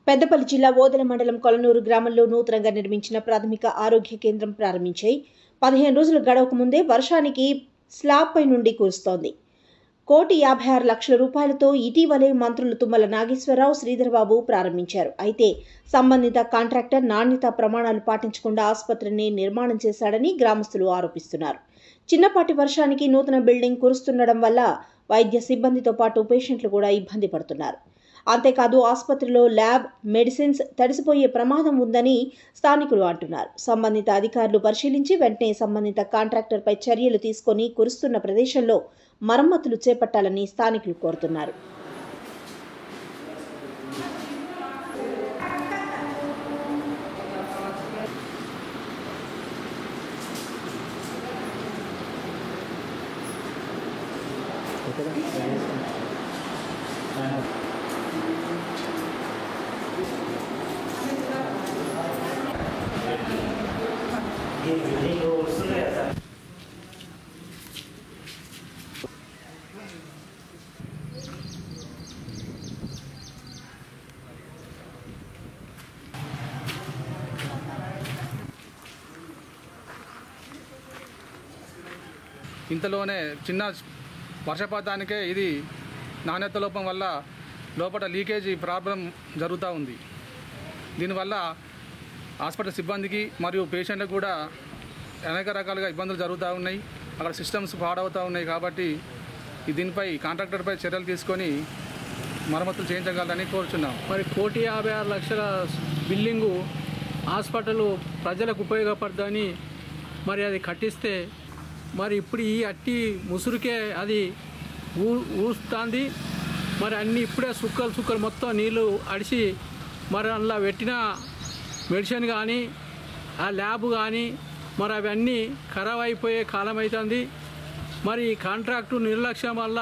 పెద్దపల్లి జిల్లా ఓదెల మండలం కొలనూరు గ్రామంలో నూతనంగా నిర్మించిన ప్రాథమిక ఆరోగ్య కేంద్రం ప్రారంభించాయి పదిహేను రోజులు గడవక ముందే వర్షానికి స్లాబ్ పై నుండి కురుస్తోంది కోటి యాభై ఆరు లక్షల రూపాయలతో ఇటీవలే మంత్రులు తుమ్మల నాగేశ్వరరావు శ్రీధర్బాబు ప్రారంభించారు అయితే సంబంధిత కాంట్రాక్టర్ నాణ్యత ప్రమాణాలు పాటించకుండా ఆసుపత్రిని నిర్మాణం చేశాడని గ్రామస్తులు ఆరోపిస్తున్నారు చిన్నపాటి వర్షానికి నూతన బిల్డింగ్ కురుస్తుండడం వల్ల వైద్య సిబ్బందితో పాటు పేషెంట్లు కూడా ఇబ్బంది పడుతున్నారు అంతేకాదు ఆసుపత్రిలో ల్యాబ్ మెడిసిన్స్ తడిసిపోయే ప్రమాదం ఉందని స్థానికులు అంటున్నారు సంబంధిత అధికారులు పరిశీలించి వెంటనే సంబంధిత కాంట్రాక్టర్పై చర్యలు తీసుకొని కురుస్తున్న ప్రదేశంలో మరమ్మతులు చేపట్టాలని స్థానికులు కోరుతున్నారు ఇంతలోనే చిన్న వర్షపాతానికే ఇది నాణ్యత లోపం వల్ల లోపల లీకేజీ ప్రాబ్లం జరుగుతూ ఉంది దీనివల్ల హాస్పిటల్ సిబ్బందికి మరియు పేషెంట్లకు కూడా అనేక రకాలుగా ఇబ్బందులు జరుగుతూ ఉన్నాయి అక్కడ సిస్టమ్స్ పాడవుతూ ఉన్నాయి కాబట్టి ఈ దీనిపై కాంట్రాక్టర్పై చర్యలు తీసుకొని మరమ్మతులు చేయించగలరని కోరుచున్నాం మరి కోటి యాభై ఆరు లక్షల బిల్డింగు హాస్పిటల్ ప్రజలకు ఉపయోగపడుతుందని మరి అది కట్టిస్తే మరి ఇప్పుడు ఈ అట్టి ముసురుకే అది ఊ ఊస్తుంది మరి అన్ని ఇప్పుడే సుక్కలు సుక్కలు మొత్తం నీళ్లు అడిసి మరి అందులో పెట్టిన మెడిసిన్ కానీ ఆ ల్యాబ్ కానీ మరి అవన్నీ ఖరాబ్ అయిపోయే కాలం అవుతుంది మరి ఈ కాంట్రాక్టు నిర్లక్ష్యం వల్ల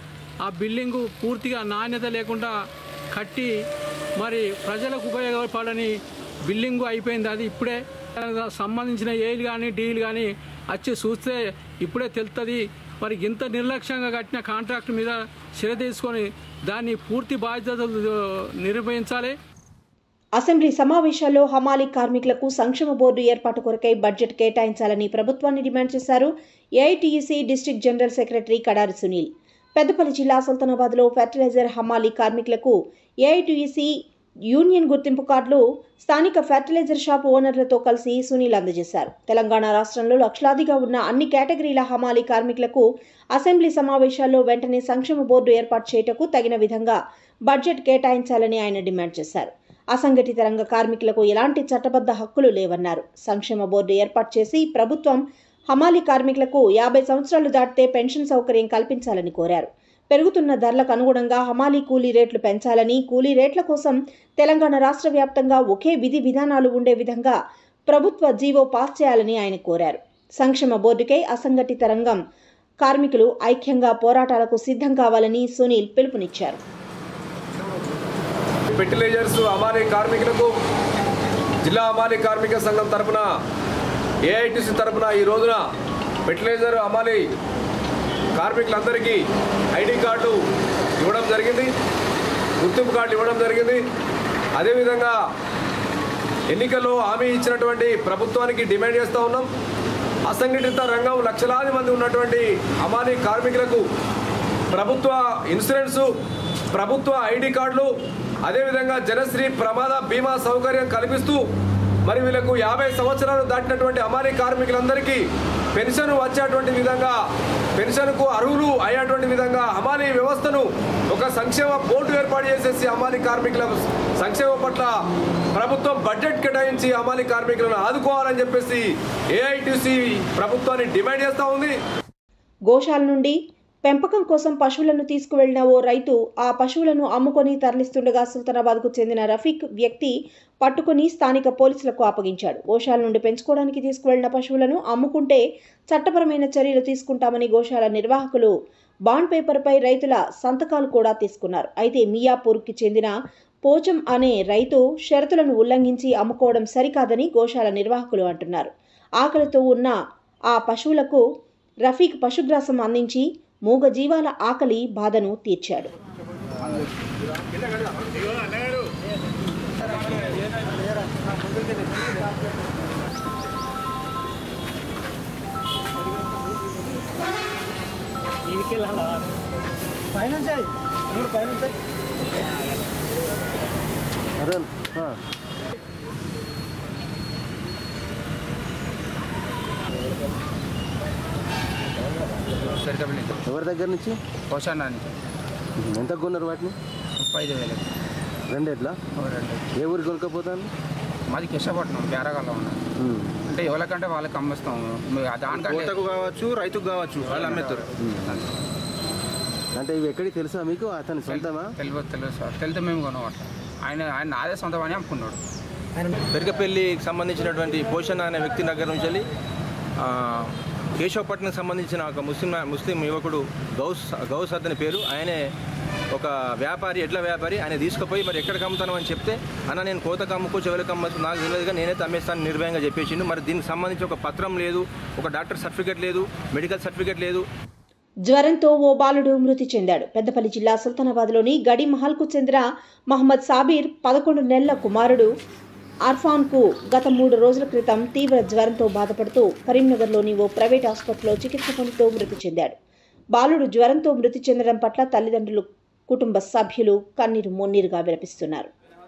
ఆ బిల్డింగు పూర్తిగా నాణ్యత లేకుండా కట్టి మరి ప్రజలకు ఉపయోగపడని బిల్డింగు అయిపోయింది అది ఇప్పుడే దానికి సంబంధించిన ఏలు కానీ డీలు కానీ వచ్చి చూస్తే ఇప్పుడే తెలుస్తుంది మరి ఇంత నిర్లక్ష్యంగా కట్టిన కాంట్రాక్ట్ మీద శ్రద్ధ తీసుకొని దాన్ని పూర్తి బాధ్యతలు నిర్వహించాలి అసెంబ్లీ సమావేశాల్లో హమాలీ కార్మికులకు సంక్షేమ బోర్డు ఏర్పాటు కొరకై బడ్జెట్ కేటాయించాలని ప్రభుత్వాన్ని డిమాండ్ చేశారు AITUC district general secretary Kadari Sunil Peddapalli జిల్లా సుల్తానాబాద్లో ఫెర్టిలైజర్ హమాలీ కార్మికులకు ఏఐటీయూసీ యూనియన్ గుర్తింపు కార్డులు స్థానిక ఫెర్టిలైజర్ షాప్ ఓనర్లతో కలిసి సునీల్ అందజేశారు తెలంగాణ రాష్ట్రంలో లక్షలాదిగా ఉన్న అన్ని కేటగిరీల హమాలీ కార్మికులకు అసెంబ్లీ సమావేశాల్లో వెంటనే సంక్షేమ బోర్డు ఏర్పాటు చేయటకు తగిన విధంగా బడ్జెట్ కేటాయించాలని ఆయన డిమాండ్ చేశారు అసంఘటిత రంగ కార్మికులకు ఎలాంటి చట్టబద్ధ హక్కులు లేవన్నారు సంక్షేమ బోర్డు ఏర్పాటు చేసి ప్రభుత్వం హమాలీ కార్మికులకు యాభై సంవత్సరాలు దాటితే పెన్షన్ సౌకర్యం కల్పించాలని కోరారు పెరుగుతున్న ధరలకు అనుగుణంగా హమాలీ కూలీ రేట్లు పెంచాలని కూలీ రేట్ల కోసం తెలంగాణ రాష్ట్ర వ్యాప్తంగా ఒకే విధి విధానాలు ఉండే విధంగా ప్రభుత్వ జీవో పాస్ చేయాలని ఆయన కోరారు సంక్షేమ బోర్డుకై అసంఘటిత రంగం కార్మికులు ఐక్యంగా పోరాటాలకు సిద్ధం కావాలని సునీల్ పిలుపునిచ్చారు ఫెర్టిలైజర్స్ అమానీ కార్మికులకు జిల్లా అమానీ కార్మిక సంఘం తరపున ఏఐటీసీ తరపున ఈ రోజున ఫెర్టిలైజర్ అమానీ కార్మికులందరికీ ఐడి కార్డు ఇవ్వడం జరిగింది గుర్తింపు కార్డు ఇవ్వడం జరిగింది అదేవిధంగా ఎన్నికల్లో హామీ ఇచ్చినటువంటి ప్రభుత్వానికి డిమాండ్ చేస్తూ ఉన్నాం అసంఘటిత రంగం లక్షలాది మంది ఉన్నటువంటి అమానీ కార్మికులకు ప్రభుత్వ ఇన్సూరెన్సు ప్రభుత్వ ఐడి కార్డులు అదేవిధంగా జనశ్రీ ప్రమాద బీమా సౌకర్యం కల్పిస్తూ మరి వీళ్ళకు యాభై సంవత్సరాలు దాటినటువంటి అమారీ కార్మికులందరికీ పెన్షన్ వచ్చేటువంటి విధంగా పెన్షన్కు అర్హులు అయ్యేటువంటి విధంగా హమాలీ వ్యవస్థను ఒక సంక్షేమ బోర్డు ఏర్పాటు చేసేసి హమాలీ కార్మికుల సంక్షేమం పట్ల ప్రభుత్వం బడ్జెట్ కేటాయించి హమాలీ కార్మికులను ఆదుకోవాలని చెప్పేసి ఏఐటీసీ ప్రభుత్వాన్ని డిమాండ్ చేస్తూ ఉంది గోశాల నుండి పెంపకం కోసం పశువులను తీసుకువెళ్లిన ఓ రైతు ఆ పశువులను అమ్ముకొని తరలిస్తుండగా సుల్తానాబాద్కు చెందిన రఫీక్ వ్యక్తి పట్టుకుని స్థానిక పోలీసులకు అప్పగించాడు గోశాల నుండి పెంచుకోవడానికి తీసుకువెళ్లిన పశువులను అమ్ముకుంటే చట్టపరమైన చర్యలు తీసుకుంటామని గోశాల నిర్వాహకులు బాండ్ పేపర్పై రైతుల సంతకాలు కూడా తీసుకున్నారు అయితే మియాపూర్కి చెందిన పోచం అనే రైతు షరతులను ఉల్లంఘించి అమ్ముకోవడం సరికాదని గోశాల నిర్వాహకులు అంటున్నారు ఆకలితో ఉన్న ఆ పశువులకు రఫీక్ పశుగ్రాసం అందించి మూగ జీవాల ఆకలి బాధను తీర్చాడు సరికబిల్లి ఎవరి దగ్గర నుంచి పోషాణ నుంచి ఎంత కొన్నారు వాటిని ముప్పై ఐదు వేలు రెండు ఎట్లా ఒక రెండు ఏ ఊరికి కొనుక్కపోతాను మాది కిష్టపట్నం బేరగాల్లో ఉన్నది అంటే ఎవరికంటే వాళ్ళకి అమ్మిస్తాం మీ- దానికంటే కోతకు కావచ్చు రైతుకు కావచ్చు వాళ్ళు అమ్మేస్తారు అంటే ఇవి ఎక్కడికి తెలుసా మీకు అతని సొంతమా తెలియదు తెలియదు సార్ తెలితే మేము కొనం అట్లా ఆయన ఆయన నాదే సొంతం అని అమ్ముకున్నాడు పెరిగపల్లికి సంబంధించినటువంటి పోషణ అనే వ్యక్తి దగ్గర నుంచి వెళ్ళి ఆ, కేశవపట్నంకి సంబంధించిన ఒక ముస్లిం ముస్లిం యువకుడు గౌస్ గౌస్ అతని పేరు ఆయనే ఒక వ్యాపారి ఎడ్ల వ్యాపారి ఆయన తీసుకుపోయి మరి ఎక్కడికి అమ్ముతాను అని చెప్తే అన్న నేను కోతకు అమ్ముకో చెవులకు అమ్మచ్చు నాకు తెలియదుగా నేనైతే అమ్మేస్తాను నిర్భయంగా చెప్పేసిండు మరి దీనికి సంబంధించి ఒక పత్రం లేదు ఒక డాక్టర్ సర్టిఫికేట్ లేదు మెడికల్ సర్టిఫికేట్ లేదు జ్వరంతో ఓ బాలుడు మృతి చెందాడు పెద్దపల్లి జిల్లా సుల్తానాబాద్లోని గడి మహల్కు చెందిన మహమ్మద్ సాబీర్ పదకొండు నెలల కుమారుడు అర్ఫాన్కు గత మూడు రోజుల క్రితం తీవ్ర జ్వరంతో బాధపడుతూ కరీంనగర్లోని ఓ ప్రైవేట్ ఆసుపత్రిలో చికిత్స పొందుతూ మృతి చెందాడు బాలుడు జ్వరంతో మృతి చెందడం పట్ల తల్లిదండ్రులు కుటుంబ సభ్యులు కన్నీరు మున్నీరుగా విలపిస్తున్నారు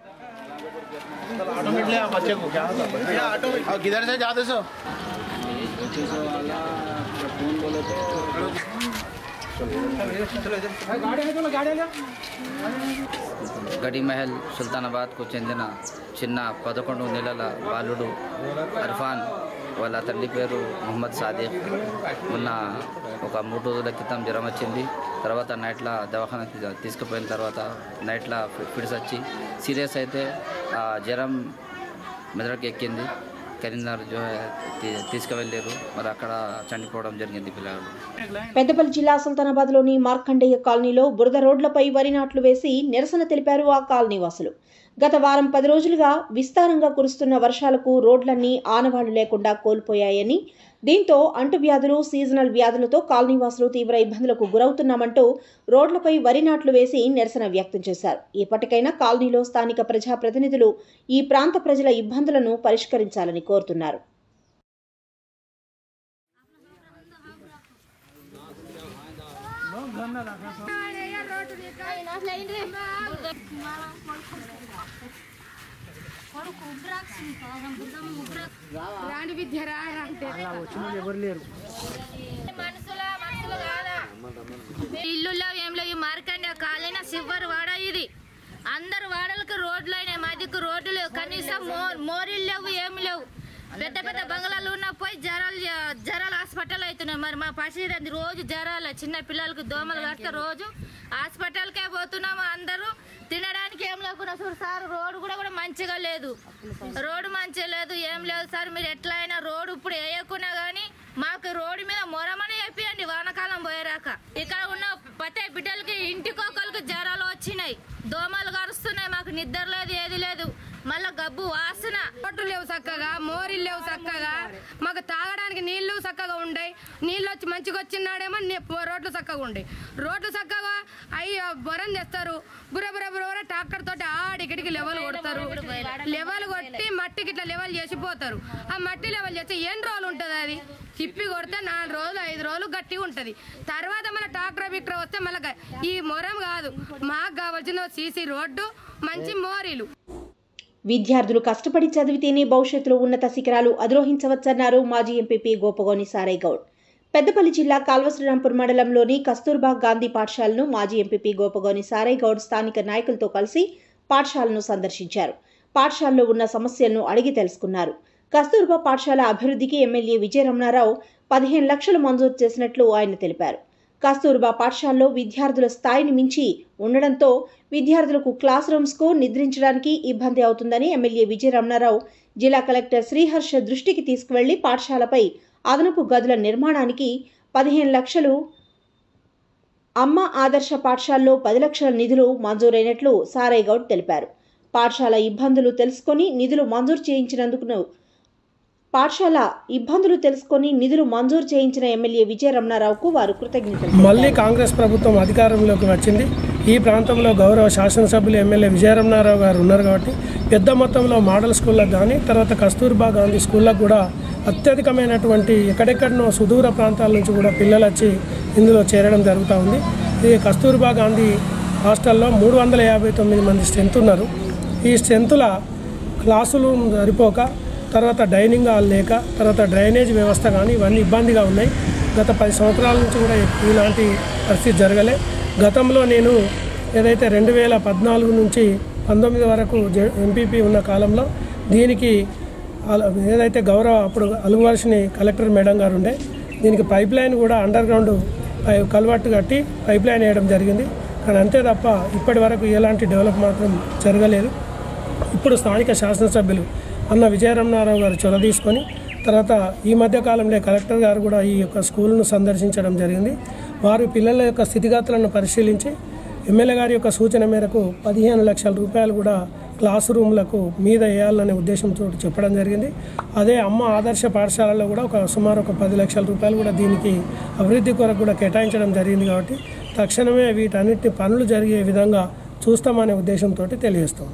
గడిమహల్ సుల్తానాబాద్కు చెందిన చిన్న పదకొండు నెలల బాలుడు అర్ఫాన్ వాళ్ళ తల్లి పేరు మొహమ్మద్ సాదిక్ మొన్న ఒక మూడు రోజుల క్రితం జ్వరం వచ్చింది తర్వాత నైట్లో దవాఖానకి తీసుకుపోయిన తర్వాత నైట్లో ఫిడ్స్ వచ్చి సీరియస్ అయితే ఆ జ్వరం మెదడుకి ఎక్కింది కరీంనగర్ జో తీ- తీసుకువెళ్ళారు మరి అక్కడ చనిపోవడం జరిగింది పిల్లలు పెద్దపల్లి జిల్లా సుల్తానాబాద్లోని మార్కండేయ కాలనీలో బురద రోడ్లపై వరి నాట్లు వేసి నిరసన తెలిపారు ఆ కాలనీ వాసులు గత వారం పది రోజులుగా విస్తారంగా కురుస్తున్న వర్షాలకు రోడ్లన్నీ ఆనవాళ్లు లేకుండా కోల్పోయాయని దీంతో అంటువ్యాధులు సీజనల్ వ్యాధులతో కాలనీవాసులు తీవ్ర ఇబ్బందులకు గురవుతున్నామంటూ రోడ్లపై వరి నాట్లు వేసి నిరసన వ్యక్తం చేశారు ఇప్పటికైనా కాలనీలో స్థానిక ప్రజాప్రతినిధులు ఈ ప్రాంత ప్రజల ఇబ్బందులను పరిష్కరించాలని కోరుతున్నారు రాండి విద్య రా అంటే మనుషుల మనుషులు కాదా ఇల్లుల్లో ఏం లేవు ఈ మార్కండ కాలైన సివ్వరు వాడ ఇది అందరు వాడలకు రోడ్లు అయినాయి మాదికు రోడ్లు లేవు కనీసం మో మోరీలు లేవు ఏమి లేవు పెద్ద పెద్ద బంగ్లాలు ఉన్న పోయి జ్వరాలు జ్వరాలు హాస్పిటల్ అవుతున్నాయి మరి మా పసిరంది రోజు జ్వరాలు చిన్న పిల్లలకు దోమలు కడితే రోజు హాస్పిటల్కే పోతున్నాము అందరూ తినడానికి ఏం లేకుండా చూడు సార్ రోడ్డు కూడా కూడా మంచిగా లేదు రోడ్డు మంచిగా లేదు ఏం లేదు సార్ మీరు ఎట్లా అయినా రోడ్డు ఇప్పుడు వేయకున్నా కానీ మాకు రోడ్డు మీద మొరమని చెప్పియండి వానకాలం పోయేరాక ఇక్కడ ఉన్న ప్రతి బిడ్డలకి ఇంటికొకరికి జ్వరాలు వచ్చినాయి దోమలు కరుస్తున్నాయి మాకు నిద్ర లేదు ఏది లేదు మళ్ళా గబ్బు వాసన రోడ్లు లేవు చక్కగా మోరీలు లేవు చక్కగా మాకు తాగడానికి నీళ్లు చక్కగా ఉండయి నీళ్ళు వచ్చి మంచిగా వచ్చినాడేమో ని- రోడ్లు చక్కగా ఉండయి రోడ్లు చక్కగా అయ్యి బొరం తెస్తారు బుర బుర బుర ట్రాక్టర్ తోటి ఆడికిడికి లెవెల్ కొడతారు లెవెల్ కొట్టి మట్టికి ఇట్లా లెవెల్ చేసిపోతారు ఆ మట్టి లెవెల్ చేస్తే ఎన్ని రోజులు ఉంటుంది అది తిప్పి కొడితే నాలుగు రోజులు ఐదు రోజులు గట్టిగా ఉంటది తర్వాత మన ట్రాక్టర్ బిక్టర్ వస్తే మళ్ళీ గ- ఈ మొరం కాదు మాకు కావాల్సిన సీసీ రోడ్డు మంచి మోరీలు విద్యార్థులు కష్టపడి చదివితేనే భవిష్యత్తులో ఉన్నత శిఖరాలు అధిరోహించవచ్చన్నారు మాజీ ఎంపీపీ గోపగోని సారయ్య గౌడ్ పెద్దపల్లి జిల్లా కాల్వశ్రీరాంపూర్ మండలంలోని కస్తూర్బా గాంధీ పాఠశాలను మాజీ ఎంపీపీ గోపగోని సారయ్య గౌడ్ స్థానిక నాయకులతో కలిసి పాఠశాలను సందర్శించారు పాఠశాలలో ఉన్న సమస్యలను అడిగి తెలుసుకున్నారు కస్తూర్బా పాఠశాల అభివృద్ధికి ఎమ్మెల్యే విజయరమణారావు పదిహేను లక్షలు మంజూరు చేసినట్లు ఆయన తెలిపారు కస్తూర్బా పాఠశాలలో విద్యార్థుల స్థాయిని మించి ఉండడంతో విద్యార్థులకు క్లాస్ రూమ్స్కు నిద్రించడానికి ఇబ్బంది అవుతుందని ఎమ్మెల్యే విజయరమణారావు జిల్లా కలెక్టర్ శ్రీహర్ష దృష్టికి తీసుకువెళ్లి పాఠశాలపై అదనపు గదుల నిర్మాణానికి పదిహేను లక్షలు అమ్మ ఆదర్శ పాఠశాలలో పది లక్షల నిధులు మంజూరైనట్లు సారయ్య గౌడ్ తెలిపారు పాఠశాల ఇబ్బందులు తెలుసుకొని నిధులు మంజూరు చేయించినందుకు పాఠశాల ఇబ్బందులు తెలుసుకొని నిధులు మంజూరు చేయించిన ఎమ్మెల్యే విజయ రమణారావుకు వారు కృతజ్ఞతలు మళ్ళీ తెలిపారు. కాంగ్రెస్ ప్రభుత్వం అధికారంలోకి వచ్చింది ఈ ప్రాంతంలో గౌరవ శాసనసభ్యులు ఎమ్మెల్యే విజయరమణారావు గారు ఉన్నారు కాబట్టి పెద్ద మొత్తంలో మోడల్ స్కూళ్ళకు కానీ తర్వాత కస్తూర్బా గాంధీ స్కూళ్ళకు కూడా అత్యధికమైనటువంటి ఎక్కడెక్కడనో సుదూర ప్రాంతాల నుంచి కూడా పిల్లలు వచ్చి ఇందులో చేరడం జరుగుతూ ఉంది ఈ కస్తూర్బా గాంధీ హాస్టల్లో మూడు వందల యాభై తొమ్మిది మంది స్ట్రెంత్ ఉన్నారు ఈ స్ట్రెంతుల క్లాసులు సరిపోక తర్వాత డైనింగ్ హాల్ లేక తర్వాత డ్రైనేజ్ వ్యవస్థ కానీ ఇవన్నీ ఇబ్బందిగా ఉన్నాయి గత పది సంవత్సరాల నుంచి కూడా ఇలాంటి పరిస్థితి జరగలే గతంలో నేను ఏదైతే రెండు వేల పద్నాలుగు నుంచి పంతొమ్మిది వరకు జె ఎంపీపీ ఉన్న కాలంలో దీనికి అల- ఏదైతే గౌరవ అప్పుడు అలుగువర్షిని కలెక్టర్ మేడం గారు ఉండే దీనికి పైప్ లైన్ కూడా అండర్ గ్రౌండ్ పై కల్వర్ట్ కట్టి పైప్ లైన్ వేయడం జరిగింది కానీ అంతే తప్ప ఇప్పటి వరకు ఎలాంటి డెవలప్ మాత్రం జరగలేదు ఇప్పుడు స్థానిక శాసనసభ్యులు అన్న విజయరమణారావు గారు చొరవ తీసుకొని తర్వాత ఈ మధ్య కాలంలో కలెక్టర్ గారు కూడా ఈ యొక్క స్కూల్ను సందర్శించడం జరిగింది వారు పిల్లల యొక్క స్థితిగతులను పరిశీలించి ఎమ్మెల్యే గారి యొక్క సూచన మేరకు పదిహేను లక్షల రూపాయలు కూడా క్లాస్ రూమ్లకు మీద వేయాలనే ఉద్దేశంతో చెప్పడం జరిగింది అదే అమ్మ ఆదర్శ పాఠశాలలో కూడా ఒక సుమారు ఒక పది లక్షల రూపాయలు కూడా దీనికి అభివృద్ధి కొరకు కూడా కేటాయించడం జరిగింది కాబట్టి తక్షణమే వీటన్నిటి పనులు జరిగే విధంగా చూస్తామనే ఉద్దేశంతో తెలియజేస్తాం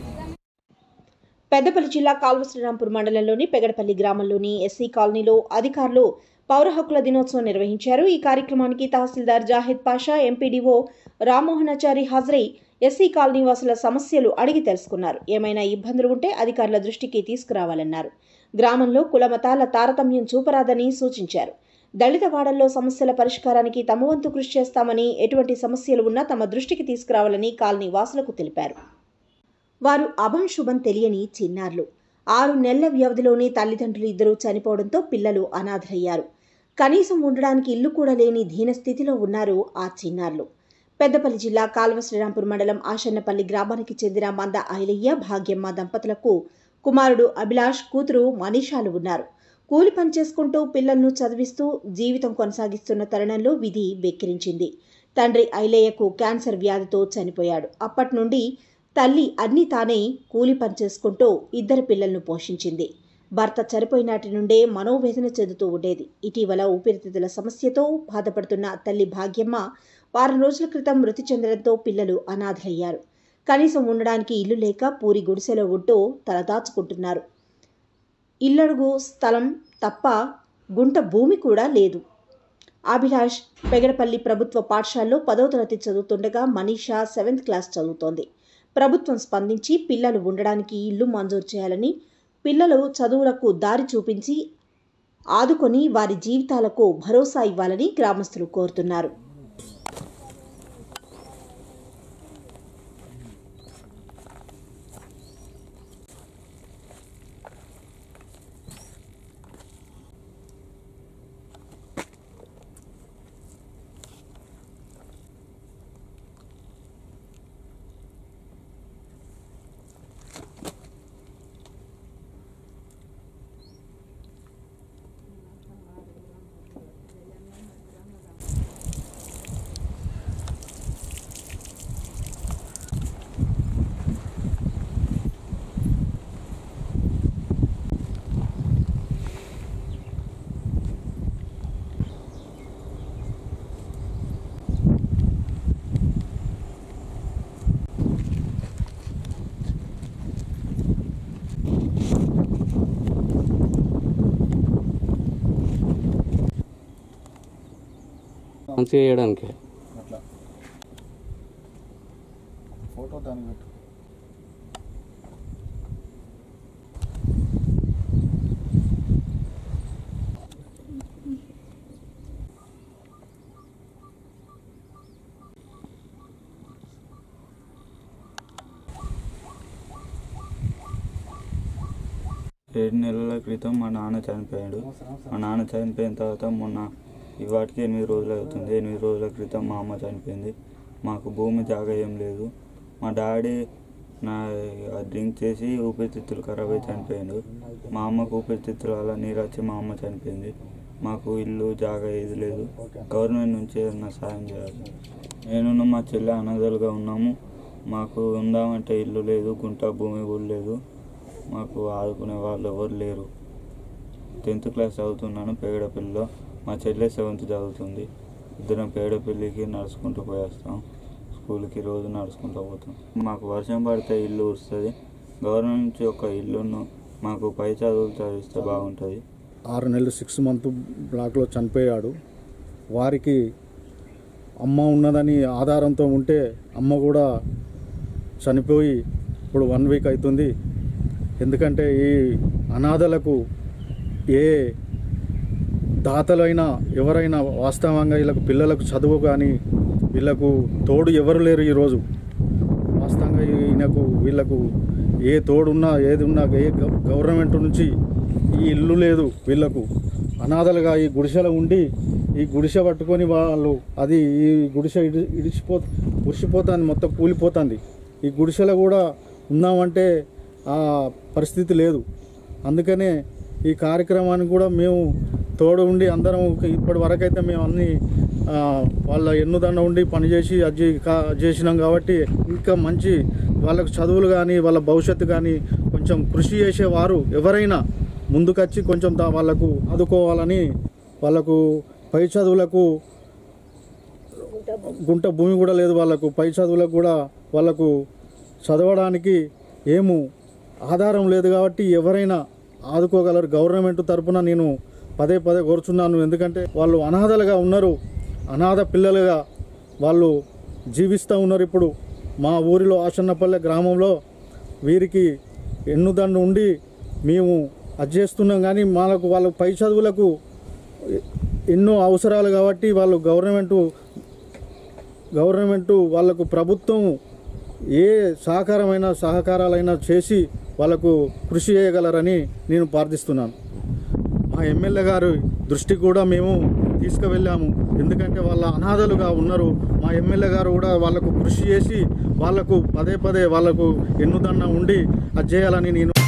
పెద్దపల్లి జిల్లా కాల్వ శ్రీరాంపూర్ మండలంలోని పెగడపల్లి గ్రామంలోని ఎస్సీ కాలనీలో అధికారులు పౌర హక్కుల దినోత్సవం నిర్వహించారు ఈ కార్యక్రమానికి తహసీల్దార్ జాహిద్ పాషా ఎంపీడీఓ రామ్మోహనాచారి హాజరై ఎస్సీ కాలనీ వాసుల సమస్యలు అడిగి తెలుసుకున్నారు ఏమైనా ఇబ్బందులు ఉంటే అధికారుల దృష్టికి తీసుకురావాలన్నారు గ్రామంలో కుల మతాల తారతమ్యం చూపరాదని సూచించారు దళిత వాడల్లో సమస్యల పరిష్కారానికి తమ వంతు కృషి చేస్తామని ఎటువంటి సమస్యలు ఉన్నా తమ దృష్టికి తీసుకురావాలని కాలనీ వాసులకు తెలిపారు వారు అభం శుభం తెలియని చిన్నారులు ఆరు నెలల వ్యవధిలోనే తల్లిదండ్రులు ఇద్దరూ చనిపోవడంతో పిల్లలు అనాథరయ్యారు కనీసం ఉండడానికి ఇల్లు కూడా లేని దీనస్థితిలో ఉన్నారు ఆ చిన్నారులు పెద్దపల్లి జిల్లా కాల్వ శ్రీరాంపూర్ మండలం ఆశన్నపల్లి గ్రామానికి చెందిన మంద ఐలయ్య భాగ్యమ్మ దంపతులకు కుమారుడు అభిలాష్ కూతురు మనీషాలు ఉన్నారు కూలి పని చేసుకుంటూ పిల్లలను చదివిస్తూ జీవితం కొనసాగిస్తున్న తరుణంలో విధి వెక్కిరించింది తండ్రి ఐలయ్యకు క్యాన్సర్ వ్యాధితో చనిపోయాడు అప్పటి నుండి తల్లి అన్నీ తానే కూలి పని చేసుకుంటూ ఇద్దరు పిల్లలను పోషించింది భర్త చనిపోయినాటి నుండే మనోవేదన చెందుతూ ఉండేది ఇటీవల ఊపిరితిత్తుల సమస్యతో బాధపడుతున్న తల్లి భాగ్యమ్మ వారం రోజుల క్రితం మృతి చెందడంతో పిల్లలు అనాథలయ్యారు కనీసం ఉండడానికి ఇల్లు లేక పూరి గుడిసెలో ఉంటూ తలదాచుకుంటున్నారు ఇల్లడుగు స్థలం తప్ప గుంట భూమి కూడా లేదు అభిలాష్ పెగడపల్లి ప్రభుత్వ పాఠశాలలో పదో తరగతి చదువుతుండగా మనీషా సెవెంత్ క్లాస్ చదువుతోంది ప్రభుత్వం స్పందించి పిల్లలు ఉండడానికి ఇల్లు మంజూరు చేయాలని పిల్లలు చదువులకు దారి చూపించి ఆదుకొని వారి జీవితాలకు భరోసా ఇవ్వాలని గ్రామస్తులు కోరుతున్నారు మంచిగా చేయడానికి అట్లా ఫోటో దానికి పెట్టు ఏడు నెలల క్రితం మా నాన్న చనిపోయాడు మా నాన్న చనిపోయిన తర్వాత మొన్న ఇవాటికి ఎనిమిది రోజులు అవుతుంది ఎనిమిది రోజుల క్రితం మా అమ్మ చనిపోయింది మాకు భూమి జాగా ఏం లేదు మా డాడీ నా డ్రింక్ చేసి ఊపిరితిత్తులు ఖరాబ్ అయి చనిపోయాడు మా అమ్మకు ఊపిరితిత్తుల వల్ల నీరు వచ్చి మా అమ్మ చనిపోయింది మాకు ఇల్లు జాగా ఏది లేదు గవర్నమెంట్ నుంచి ఏదైనా సాయం చేయాలి నేను మా చెల్లె అనాథలుగా ఉన్నాము మాకు ఉందామంటే ఇల్లు లేదు గుంట భూమి కూడా లేదు మాకు ఆదుకునే వాళ్ళు ఎవరు లేరు టెన్త్ క్లాస్ చదువుతున్నాను పేగడపల్లిలో మా చెల్లె సెవెంత్ చదువుతుంది ఇద్దరం పేగడపల్లికి నడుచుకుంటూ పోయేస్తాం స్కూల్కి రోజు నడుచుకుంటూ పోతాం మాకు వర్షం పడితే ఇల్లు వస్తుంది గవర్నమెంట్ నుంచి ఒక ఇల్లును మాకు పై చదువులు చదివిస్తే బాగుంటుంది ఆరు నెలలు సిక్స్ మంత్ బ్లాక్లో చనిపోయాడు వారికి అమ్మ ఉన్నదని ఆధారంతో ఉంటే అమ్మ కూడా చనిపోయి ఇప్పుడు వన్ వీక్ అవుతుంది ఎందుకంటే ఈ అనాథలకు ఏ దాతలైనా ఎవరైనా వాస్తవంగా వీళ్ళకు పిల్లలకు చదువు కానీ వీళ్ళకు తోడు ఎవరు లేరు ఈరోజు వాస్తవంగా ఈయనకు వీళ్ళకు ఏ తోడున్నా ఏది ఉన్నా ఏ గవ- గవర్నమెంట్ నుంచి ఈ ఇల్లు లేదు వీళ్ళకు అనాథలుగా ఈ గుడిసెలో ఉండి ఈ గుడిసె పట్టుకొని వాళ్ళు అది ఈ గుడిసె ఇడి ఇడిచిపో ఉరిసిపోతుంది మొత్తం కూలిపోతుంది ఈ గుడిసెలో కూడా ఉందామంటే ఆ పరిస్థితి లేదు అందుకనే ఈ కార్యక్రమానికి కూడా మేము తోడు ఉండి అందరం ఇప్పటి వరకు అయితే మేము అన్ని ఆ, వాళ్ళ ఎన్నుదండ ఉండి పనిచేసి అది కా- చేసినాం కాబట్టి ఇంకా మంచి వాళ్ళకు చదువులు కానీ వాళ్ళ భవిష్యత్తు కానీ కొంచెం కృషి చేసేవారు ఎవరైనా ముందుకొచ్చి కొంచెం దా- వాళ్ళకు ఆదుకోవాలని వాళ్ళకు పై చదువులకు గుంట భూమి కూడా లేదు వాళ్ళకు పై చదువులకు కూడా వాళ్ళకు చదవడానికి ఏము ఆధారం లేదు కాబట్టి ఎవరైనా ఆదుకోగలరు గవర్నమెంట్ తరపున నేను పదే పదే కోరుచున్నాను ఎందుకంటే వాళ్ళు అనాథలుగా ఉన్నారు అనాథ పిల్లలుగా వాళ్ళు జీవిస్తూ ఉన్నారు ఇప్పుడు మా ఊరిలో ఆసన్నపల్లె గ్రామంలో వీరికి ఎన్నుదండు ఉండి మేము అది చేస్తున్నాం కానీ మనకు వాళ్ళ పై చదువులకు ఎన్నో అవసరాలు కాబట్టి వాళ్ళు గవర్నమెంటు గవర్నమెంటు వాళ్ళకు ప్రభుత్వం ఏ సహకారమైన సహకారాలైనా చేసి వాళ్ళకు కృషి చేయగలరని నేను ప్రార్థిస్తున్నాను మా ఎమ్మెల్యే గారు దృష్టి కూడా మేము తీసుకువెళ్ళాము ఎందుకంటే వాళ్ళ అనాథలుగా ఉన్నారు మా ఎమ్మెల్యే గారు కూడా వాళ్ళకు కృషి చేసి వాళ్ళకు పదే పదే వాళ్ళకు ఎన్నుదన్న ఉండి అది చేయాలని నేను